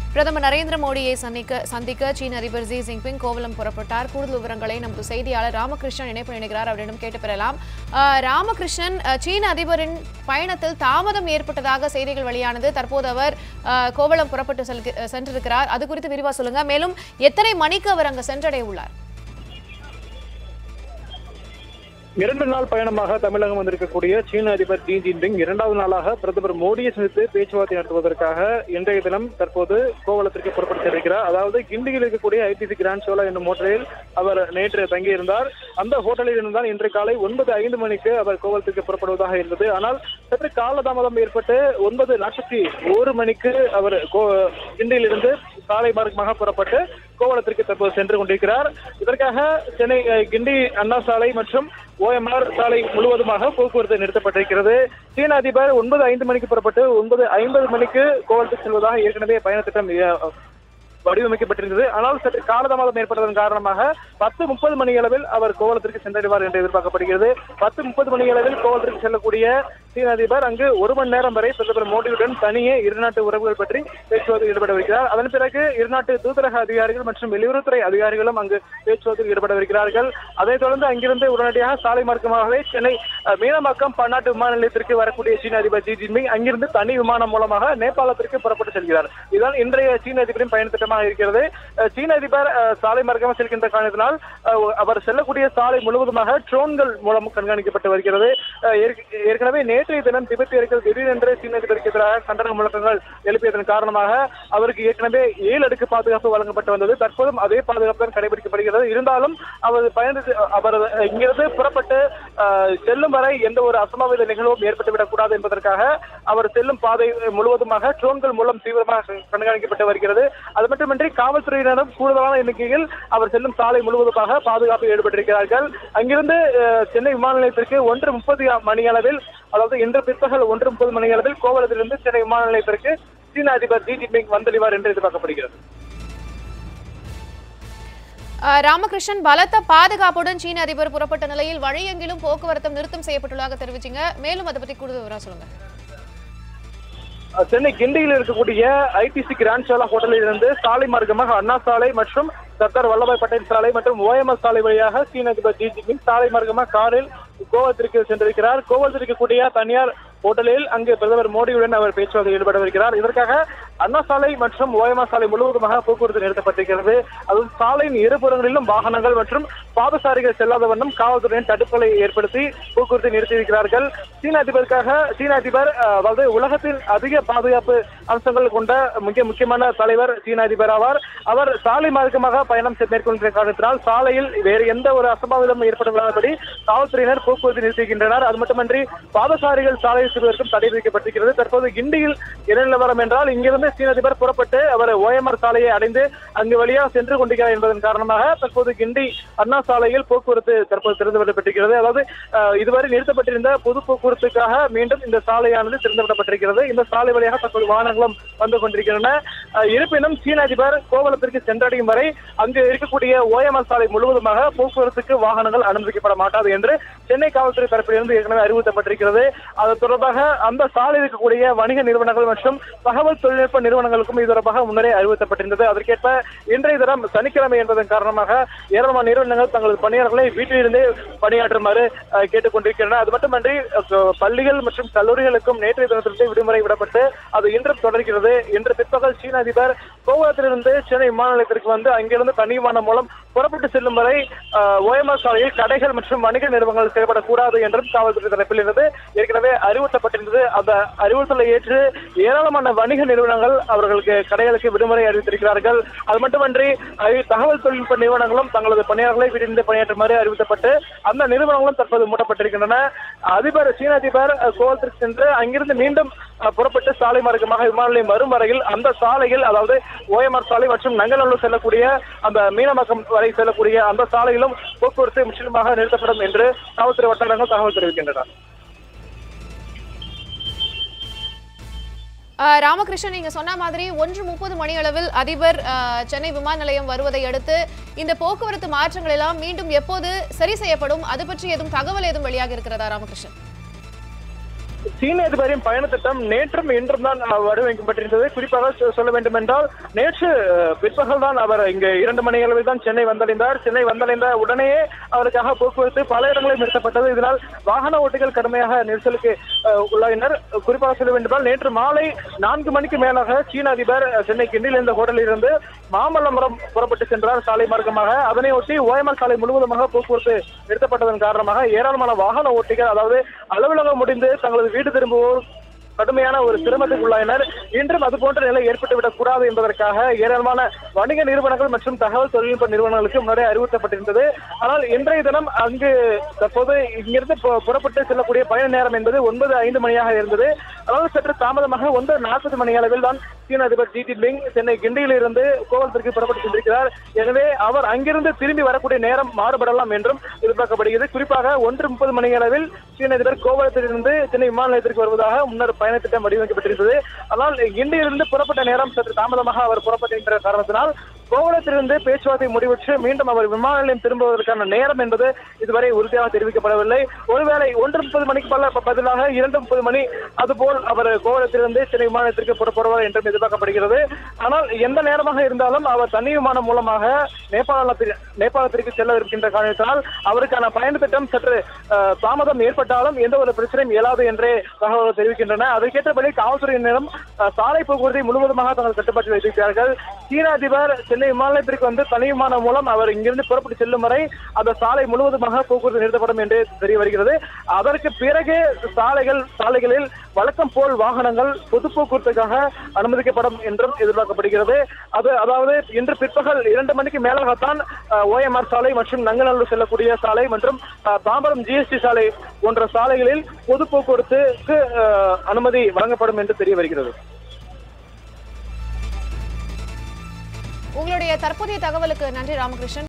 பிரதமர் நரேந்திர மோடியை சந்திக்க சந்திக்க சீன அதிபர் ஜி ஜின்பிங் கோவளம் புறப்பட்டார் கூடுதல் விவரங்களை நமது செய்தியாளர் ராமகிருஷ்ணன் இணைப்பு இணைகிறார் அவரிடம் கேட்டு பெறலாம் அஹ், ராமகிருஷ்ணன் அஹ், சீன அதிபரின் பயணத்தில் தாமதம் ஏற்பட்டதாக செய்திகள் வெளியானது தற்போது அவர் அஹ், கோவளம் புறப்பட்டு செல்க- சென்றிருக்கிறார் அது குறித்து விரிவா சொல்லுங்க மேலும் எத்தனை மணிக்கு அவர் அங்கு சென்றடைய உள்ளார் இரண்டு நாள் பயணமாக தமிழகம் வந்திருக்கக்கூடிய சீன அதிபர் ஜி ஜின்பிங் இரண்டாவது நாளாக பிரதமர் மோடியை சந்தித்து பேச்சுவார்த்தை நடத்துவதற்காக இன்றைய தினம் தற்போது கோவளத்திற்கு புறப்பட்டு சென்றிருக்கிறார் அதாவது கிண்டியில் இருக்கக்கூடிய ஐடிசி கிராண்ட் சோலா என்னும் ஹோட்டலில் அவர் நேற்று தங்கியிருந்தார் அந்த ஹோட்டலில் இருந்தால் இன்று காலை ஒன்பது ஐந்து மணிக்கு அவர் கோவளத்திற்கு புறப்படுவதாக இருந்தது ஆனால் சற்று காலதாமதம் ஏற்பட்டு ஒன்பது நாற்பத்தி ஒரு மணிக்கு அவர் கோ- கிண்டியிலிருந்து சாலை மார்க்கமாக புறப்பட்டு கோவளத்திற்கு தற்போது சென்று கொண்டிருக்கிறார் இதற்காக சென்னை அஹ், கிண்டி அண்ணா சாலை மற்றும் ஓஎம்ஆர் சாலை முழுவதுமாக போக்குவரத்து நிறுத்தப்பட்டிருக்கிறது சீன அதிபர் ஒன்பது ஐந்து மணிக்கு புறப்பட்டு ஒன்பது ஐம்பது மணிக்கு கோவளத்துக்கு செல்வதாக ஏற்கனவே பயண திட்டம் அஹ், வடிவமைக்கப்பட்டிருந்தது ஆனால் சற்று காலதாமதம் ஏற்பட்டதன் காரணமாக பத்து முப்பது மணி அளவில் அவர் கோவளத்திற்கு சென்றடைவார் என்று எதிர்பார்க்கப்படுகிறது பத்து முப்பது மணி அளவில் கோவளத்திற்கு செல்லக்கூடிய சீன அதிபர் அங்கு ஒரு மணி நேரம் வரை பிரதமர் மோடியுடன் தனியே இருநாட்டு உறவுகள் பற்றி பேச்சுவார்த்தையில் ஈடுபடவிருக்கிறார் அதன் பிறகு இருநாட்டு தூதரக அதிகாரிகள் மற்றும் வெளியுறவுத்துறை அதிகாரிகளும் அங்கு பேச்சுவார்த்தையில் ஈடுபடவிருக்கிறார்கள் அதைத் தொடர்ந்து அங்கிருந்து உடனடியாக சாலை மார்க்கமாகவே சென்னை அஹ், மீனம்பாக்கம் பன்னாட்டு விமான நிலையத்திற்கு வரக்கூடிய சீன அதிபர் ஜி ஜின்பிங் அங்கிருந்து தனி விமானம் மூலமாக நேபாளத்திற்கு புறப்பட்டு செல்கிறார் இதுதான் இன்றைய சீன அதிபரின் பயண திட்டமாக இருக்கிறது அஹ், சீன அதிபர் அஹ், சாலை மார்க்கமாக செல்கின்ற காரணத்தினால் அஹ், அவர் செல்லக்கூடிய சாலை முழுவதுமாக ட்ரோன்கள் மூலம் கண்காணிக்கப்பட்டு வருகிறது அஹ், ஏற்க- ஏற்கனவே நேற்றைய தினம் திபெத்தியர்கள் திடீரென்று சீன அதிபருக்கு எதிராக கண்டன முழக்கங்கள் எழுப்பியதன் காரணமாக அவருக்கு ஏற்கனவே ஏழு அடுக்கு பாதுகாப்பு வழங்கப்பட்டு வந்தது தற்போதும் அதே பாதுகாப்பு தான் கடைபிடிக்கப்படுகிறது இருந்தாலும் அவர் பயணத்து அவர் இங்கிருந்து புறப்பட்டு அஹ், செல்லும் வரை எந்த ஒரு அசம்பாவித நிகழ்வும் ஏற்பட்டுவிடக் கூடாது என்பதற்காக அவர் செல்லும் பாதை முழுவதுமாக ட்ரோன்கள் மூலம் தீவிரமாக கண்காணிக்கப்பட்டு வருகிறது அது மட்டுமின்றி காவல்துறையினரும் கூடுதலான எண்ணிக்கையில் அவர் செல்லும் சாலை முழுவதுமாக பாதுகாப்பில் ஈடுபட்டிருக்கிறார்கள் அங்கிருந்து அஹ், சென்னை விமான நிலையத்திற்கு ஒன்று முப்பது மணி அளவில் அதாவது இன்று பிற்பகல் ஒன்று முப்பது மணி அளவில் கோவளத்திலிருந்து சென்னை விமான நிலையத்திற்கு சீன அதிபர் ஜி ஜின்பிங் வந்தளிவார் என்று எதிர்பார்க்கப்படுகிறது அஹ், ராமகிருஷ்ணன் பலத்த பாதுகாப்புடன் சீன அதிபர் புறப்பட்ட நிலையில் வழியெங்கிலும் போக்குவரத்து நிறுத்தம் செய்யப்பட்டுள்ளதாக தெரிவிச்சீங்க மேலும் அதை பற்றி கூடுதல் விவரம் சொல்லுங்க சென்னை கிண்டியில் இருக்கக்கூடிய ஐடிசி கிராண்ட் சாலா ஹோட்டலில் இருந்து சாலை மார்க்கமாக அண்ணா சாலை மற்றும் சர்தார் வல்லபாய் பட்டேல் சாலை மற்றும் ஓஎம்எஸ் சாலை வழியாக சீன அதிபர் ஜி ஜின்பிங் சாலை மார்க்கமாக காரில் கோவத்திற்கு சென்றிருக்கிறார் கோவத்தில் இருக்கக்கூடிய தனியார் ஹோட்டலில் அங்கு பிரதமர் மோடியுடன் அவர் பேச்சுவார்த்தை ஈடுபடவிருக்கிறார் இதற்காக அண்ணா சாலை மற்றும் ஓஎம்ஆர் சாலை முழுவதுமாக போக்குவரத்து நிறுத்தப்பட்டிருக்கிறது அது சாலையின் இருபுறங்களிலும் வாகனங்கள் மற்றும் பாதசாரிகள் செல்லாத வண்ணம் காவல்துறையின் தடுப்புகளை ஏற்படுத்தி போக்குவரத்தை நிறுத்தியிருக்கிறார்கள் சீன அதிபருக்காக சீன அதிபர் அஹ், அதாவது உலகத்தில் அதிக பாதுகாப்பு அம்சங்கள் கொண்ட மிக முக்கியமான தலைவர் சீன அதிபர் ஆவார் அவர் சாலை மார்க்கமாக பயணம் செ- மேற்கொள்கிற காரணத்தினால் சாலையில் வேறு எந்த ஒரு அசம்பாவிதமும் ஏற்படாதபடி காவல்துறையினர் போக்குவரத்து நிறுத்துகின்றனர் அது மட்டுமன்றி பாதசாரிகள் சாலை செல்வதற்கும் தடை விதிக்கப்பட்டிருக்கிறது தற்போது கிண்டியில் என்ன நிலவரம் என்றால் இங்கிருந்து சீன அதிபர் புறப்பட்டு அவர் ஓஎம்ஆர் சாலையை அடைந்து அங்கு வழியாக சென்று கொண்டிருக்கிறார் என்பதன் காரணமாக தற்போது கிண்டி அண்ணா சாலையில் போக்குவரத்து தற்போது திறந்து விடப்பட்டிருக்கிறது அதாவது அஹ், இதுவரை நிறுத்தப்பட்டிருந்த பொது போக்குவரத்துக்காக மீண்டும் இந்த சாலையானது திறந்து விடப்பட்டிருக்கிறது இந்த சாலை வழியாக தற்போது வாகனங்களும் வந்து கொண்டிருக்கின்றன அஹ், இருப்பினும் சீன அதிபர் கோவளத்திற்கு சென்றடையும் வரை அங்கு இருக்கக்கூடிய ஓஎம்ஆர் சாலை முழுவதுமாக போக்குவரத்துக்கு வாகனங்கள் அனுமதிக்கப்பட மாட்டாது என்று சென்னை காவல்துறை தரப்பிலிருந்து ஏற்கனவே அறிவுறுத்தப்பட்டிருக்கிறது அது தொடர்பாக அந்த சாலையில் இருக்கக்கூடிய வணிக நிறுவனங்கள் மற்றும் தகவல் தொழில்நுட்ப நிறுவனங்களுக்கும் இது தொடர்பாக முன்னரே அறிவுறுத்தப்பட்டிருந்தது அதற்கேற்ப இன்றைய தினம் சனிக்கிழமை என்பதன் காரணமாக ஏராளமான நிறுவனங்கள் தங்களது பணியாளர்களை வீட்டிலிருந்தே பணியாற்றுமாறு அஹ், கேட்டுக் கொண்டிருக்கின்றன அது மட்டுமன்றி அஹ், பள்ளிகள் மற்றும் கல்லூரிகளுக்கும் நேற்றைய தினத்திலிருந்து விடுமுறை விடப்பட்டு அது இன்றும் தொடர்கிறது இன்று பிற்பகல் சீன அதிபர் கோவளத்திலிருந்து சென்னை விமான நிலையத்திற்கு வந்து அங்கிருந்து தனி விமானம் மூலம் புறப்பட்டு செல்லும் வரை ஓஎம்ஆர் சாலையில் கடைகள் மற்றும் வணிக நிறுவனங்கள் செயல்படக்கூடாது என்றும் காவல்துறை தரப்பில் இருந்து ஏற்கனவே அறிவுறுத்தப்பட்டிருந்தது அந்த அறிவுறுத்தலை ஏற்று ஏராளமான வணிக நிறுவனங்கள் அவர்களுக்கு கடைகளுக்கு விடுமுறை அறிவித்திருக்கிறார்கள் அது மட்டுமன்றி அஹ், தகவல் தொழில்நுட்ப நிறுவனங்களும் தங்களது பணியாளர்களை விரிந்து பணியாற்றுமாறு அறிவிக்கப்பட்டு அந்த நிறுவனங்களும் தற்போது மூடப்பட்டிருக்கின்றன அதிபர் சீன அதிபர் அஹ், கோவளத்திற்கு சென்று அங்கிருந்து மீண்டும் அஹ், புறப்பட்டு சாலை மார்க்கமாக விமான நிலையம் வரும் வரையில் அந்த சாலையில் அதாவது ஓஎம்ஆர் சாலை மற்றும் நங்கநல்லூர் செல்லக்கூடிய அந்த மீனமக்கம் வரை செல்லக்கூடிய அந்த சாலையிலும் போக்குவரத்து முற்றிலுமாக நிறுத்தப்படும் என்று காவல்துறை வட்டாரங்கள் தகவல் தெரிவிக்கின்றன அஹ், ராமகிருஷ்ணன் நீங்க சொன்ன மாதிரி ஒன்று முப்பது மணி அளவில் அதிபர் அஹ், சென்னை விமான நிலையம் வருவதை அடுத்து இந்த போக்குவரத்து மாற்றங்கள் எல்லாம் மீண்டும் எப்போது சரி செய்யப்படும் அது பற்றி எதுவும் தகவல் எதுவும் வெளியாக இருக்கிறதா ராமகிருஷ்ணன் சீன அதிபரின் பயண திட்டம் நேற்றும் இன்றும் தான் அஹ், வடிவமைக்கப்பட்டிருந்தது குறிப்பாக சொ- சொல்ல வேண்டும் என்றால் நேற்று அஹ், பிற்பகல் தான் அவர் இங்கு இரண்டு மணி அளவில் தான் சென்னை வந்தடைந்தார் சென்னை வந்தடைந்த உடனேயே அவருக்காக போக்குவரத்து பல இடங்களில் நிறுத்தப்பட்டது இதனால் வாகன ஓட்டிகள் கடுமையாக நெரிசலுக்கு அஹ், உள்ளாயினர் குறிப்பாக சொல்ல வேண்டும் என்றால் நேற்று மாலை நான்கு மணிக்கு மேலாக சீன அதிபர் அஹ், சென்னை கிண்டியில் இருந்த ஹோட்டலில் இருந்து மாமல்லபுரம் புறப்பட்டு சென்றார் சாலை மார்க்கமாக அதனை ஒட்டி ஓயமல் சாலை முழுவதுமாக போக்குவரத்து நிறுத்தப்பட்டதன் காரணமாக ஏராளமான வாகன ஓட்டிகள் அதாவது அலுவலகம் முடிந்து தங்களது வீடு திரும்புவோர் கடுமையான ஒரு சிரமத்துக்கு உள்ளாயினர் இன்றும் அது போன்ற நிலை ஏற்பட்டுவிடக் கூடாது என்பதற்காக ஏராளமான வணிக நிறுவனங்கள் மற்றும் தகவல் தொழில்நுட்ப நிறுவனங்களுக்கு முன்னாடியே அறிவுறுத்தப்பட்டிருந்தது ஆனால் இன்றைய தினம் அங்கு தற்போது இங்கிருந்து பு- புறப்பட்டு செல்லக்கூடிய பயண நேரம் என்பது ஒன்பது ஐந்து மணியாக இருந்தது அதாவது சற்று தாமதமாக ஒன்பது நாற்பது மணி அளவில் தான் சீன அதிபர் ஜி ஜின்பிங் சென்னை கிண்டியில் இருந்து கோவலத்திற்கு புறப்பட்டு சென்றிருக்கிறார் எனவே அவர் அங்கிருந்து திரும்பி வரக்கூடிய நேரம் மாறுபடலாம் என்றும் எதிர்பார்க்கப்படுகிறது குறிப்பாக ஒன்று முப்பது மணி அளவில் சீன அதிபர் கோவளத்திலிருந்து சென்னை விமான நிலையத்திற்கு வருவதாக முன்னர் பயண திட்டம் வடிவமைக்கப்பட்டிருந்தது ஆனால் கிண்டியிலிருந்து புறப்பட்ட நேரம் சற்று தாமதமாக அவர் புறப்பட்டிருக்கிற காரணத்தினால் கோவளத்திலிருந்து பேச்சுவார்த்தை முடிவுற்று மீண்டும் அவர் விமான நிலையம் திரும்புவதற்கான நேரம் என்பது இதுவரை உறுதியாக தெரிவிக்கப்படவில்லை ஒருவேளை ஒன்று முப்பது மணிக்கு பல பதிலாக இரண்டு முப்பது மணி அதுபோல் அவர் கோவளத்திலிருந்து சென்னை விமானத்திற்கு புறப்படுவார் என்றும் எதிர்பார்க்கப்படுகிறது ஆனால் எந்த நேரமாக இருந்தாலும் அவர் தனி விமானம் மூலமாக நேபாளத்தில் நேபாளத்திற்கு செல்ல இருக்கின்ற காரணத்தினால் அவருக்கான பயண திட்டம் சற்று அஹ், தாமதம் ஏற்பட்டாலும் எந்த ஒரு பிரச்சனையும் இயலாது என்றே தகவல்கள் தெரிவிக்கின்றன அதற்கேற்றபடி காவல்துறையினரும் அஹ், சாலை போக்குவரத்தை முழுவதுமாக தங்கள் கட்டுப்பாட்டில் வைத்திருக்கிறார்கள் சீன அதிபர் சென்னை விமான நிலையத்திற்கு வந்து தனி விமானம் மூலம் அவர் இங்கிருந்து புறப்பட்டு செல்லும் வரை அந்த சாலை முழுவதுமாக போக்குவரத்து நிறுத்தப்படும் என்று தெரிய வருகிறது அதற்கு பிறகு சாலைகள் சாலைகளில் வழக்கம் போல் வாகனங்கள் பொது போக்குவரத்துக்காக அனுமதிக்கப்படும் என்றும் எதிர்பார்க்கப்படுகிறது அது அதாவது இன்று பிற்பகல் இரண்டு மணிக்கு மேலாகத்தான் ஓஎம்ஆர் சாலை மற்றும் நங்கநல்லூர் செல்லக்கூடிய சாலை மற்றும் அஹ், தாம்பரம் ஜிஎஸ்டி சாலை போன்ற சாலைகளில் பொது போக்குவரத்துக்கு அஹ், அனுமதி வழங்கப்படும் என்று தெரிய வருகிறது உங்களுடைய தற்போதைய தகவலுக்கு நன்றி ராமகிருஷ்ணன்